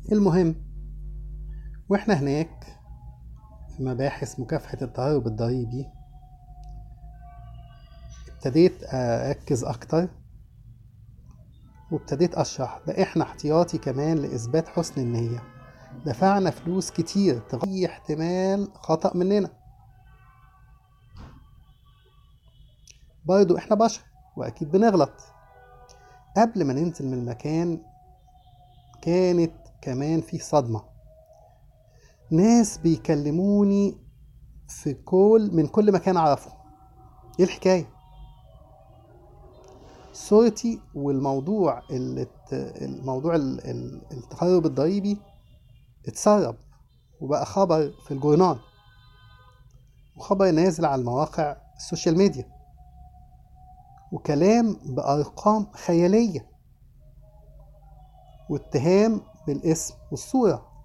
المهم واحنا هناك في مباحث مكافحة التهرب الضريبي ابتديت أركز أكتر وابتديت أشرح ده إحنا احتياطي كمان لإثبات حسن النية دفعنا فلوس كتير تغطي احتمال خطأ مننا برضو إحنا بشر وأكيد بنغلط قبل ما ننزل من المكان كانت كمان في صدمة ناس بيكلموني في كل من كل مكان أعرفه إيه الحكاية؟ صورتي والموضوع اللي ات- الموضوع ال- ال- التهرب الضريبي اتسرب وبقى خبر في الجورنال وخبر نازل على المواقع السوشيال ميديا وكلام بأرقام خيالية واتهام بالاسم والصورة